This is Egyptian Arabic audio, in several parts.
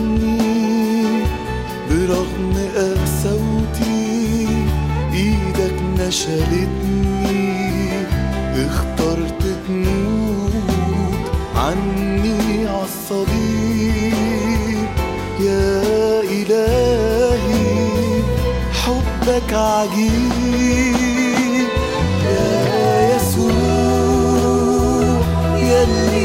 شالتني برغم قساوتي ايدك نشلتني اخترت تموت عني عالصليب يا إلهي حبك عجيب يا يسوع يلي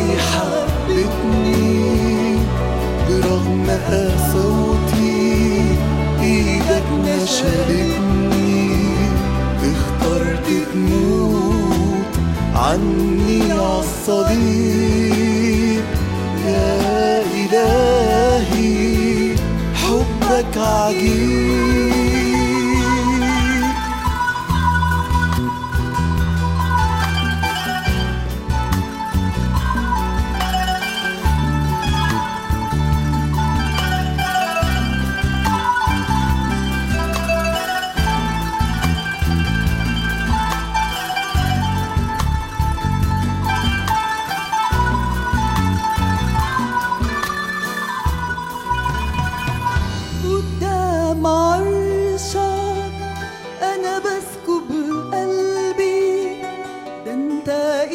حبتني برغم قساوتي ايدك نشلتني اخترت تموت عني عالصليب يا إلهي حبك عجيب قدام عرشك أنا بسكب قلبي ده أنت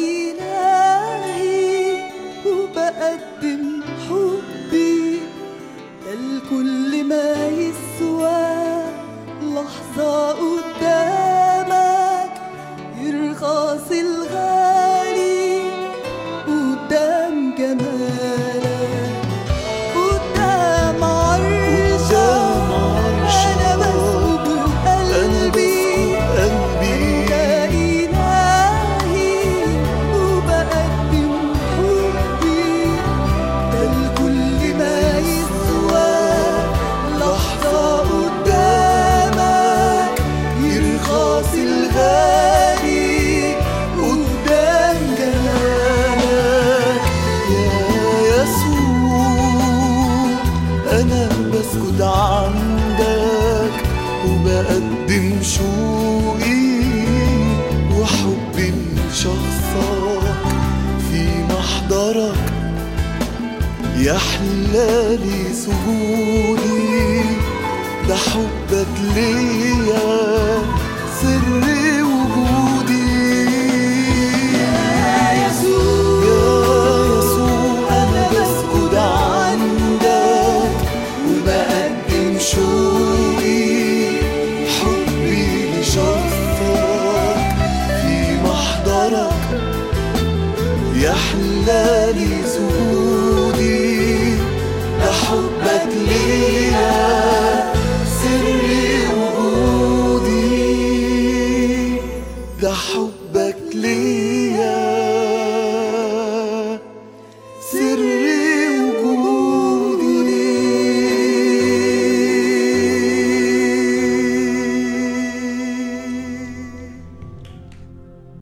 إلهي وبقدم حبي ده الكل ما يسوى لحظة قدامك يرخص الغالي قدام جمالك قدام عرشك قدام عرشك أنا بسكب أنا قلبي بسكب قلبي يا إلهي وبقدم حبي ده الكل ما يسوى لحظة قدامك يرخص الغالي قدام جمالك يا يسوع أنا بسجد عندك وبقدم شوقي وحبي لشخصك في محضرك يحلالي سجودي ده حبك ليا سر وجودي يا يسوع يا يسوع أنا بسجد عندك وبقدم شوقي حبي لشخصك في محضرك يحلالي سجودي ده حبك ليا